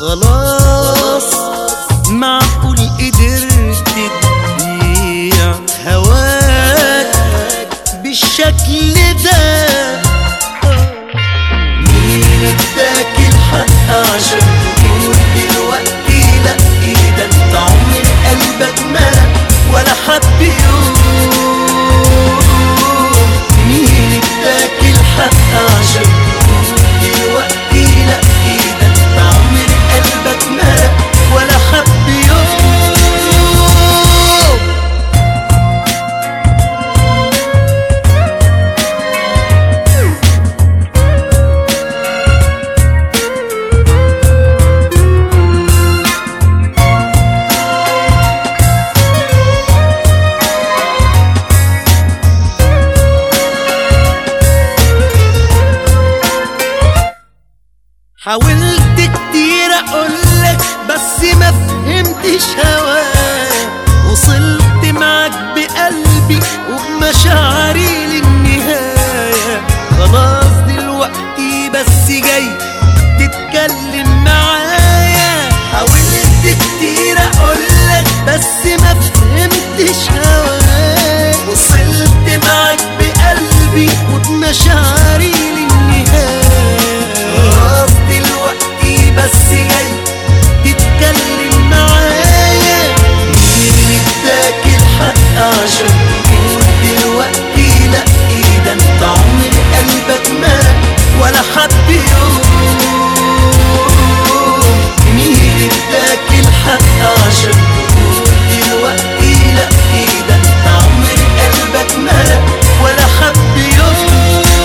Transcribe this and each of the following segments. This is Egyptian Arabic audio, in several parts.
خلاص معقول قدرت تبيع هواك بالشكل ده مين اداك الحق عشان تقول دلوقتي لا ايه ده انت عمر قلبك ملك ولا حب يوم مين اداك الحق عشان تقول دلوقتي لا ايه ده انت عمر قلبك ملك ولا حب يوم حاولت كتير اقولك بس ما فهمتش هواك وصلت معاك بقلبي وبمشاعري للنهاية خلاص دلوقتي بس جاي تتكلم معايا حاولت كتير اقولك بس ما فهمتش هواك وصلت معاك بقلبي وبمشاعري للنهاية خلاص دلوقتي بس جاي تتكلم معايا مين اداك الحق عشان تقول دلوقتي لا ايه ده انت عمر قلبك ملك ولا حب يوم مين اداك الحق عشان تقول دلوقتي لا ايه ده انت عمر قلبك ملك ولا حب يوم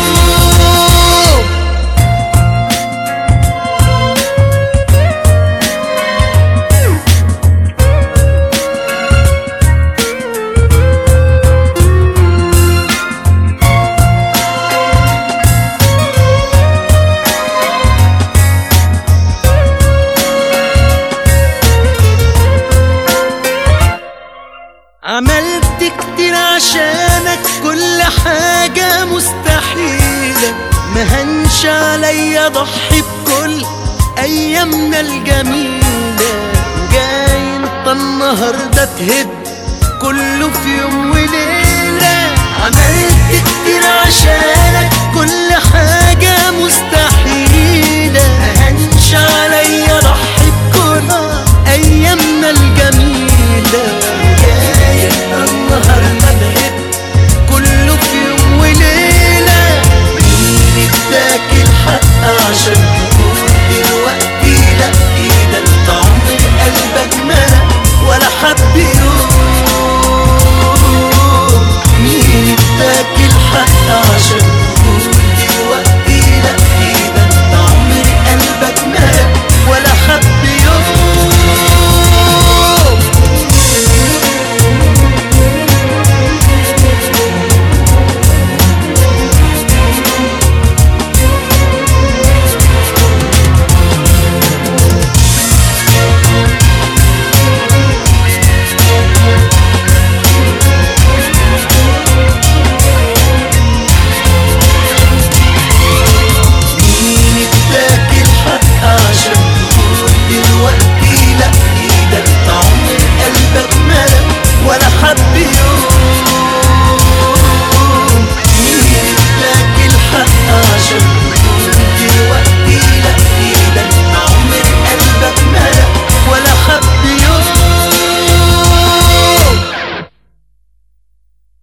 عملت كتير عشانك كل حاجة مستحيلة مهنش عليا ضحي بكل أيامنا الجميلة جاي انت النهاردة تهد كله في يوم وليلة عملت كتير عشانك كل حاجة مستحيلة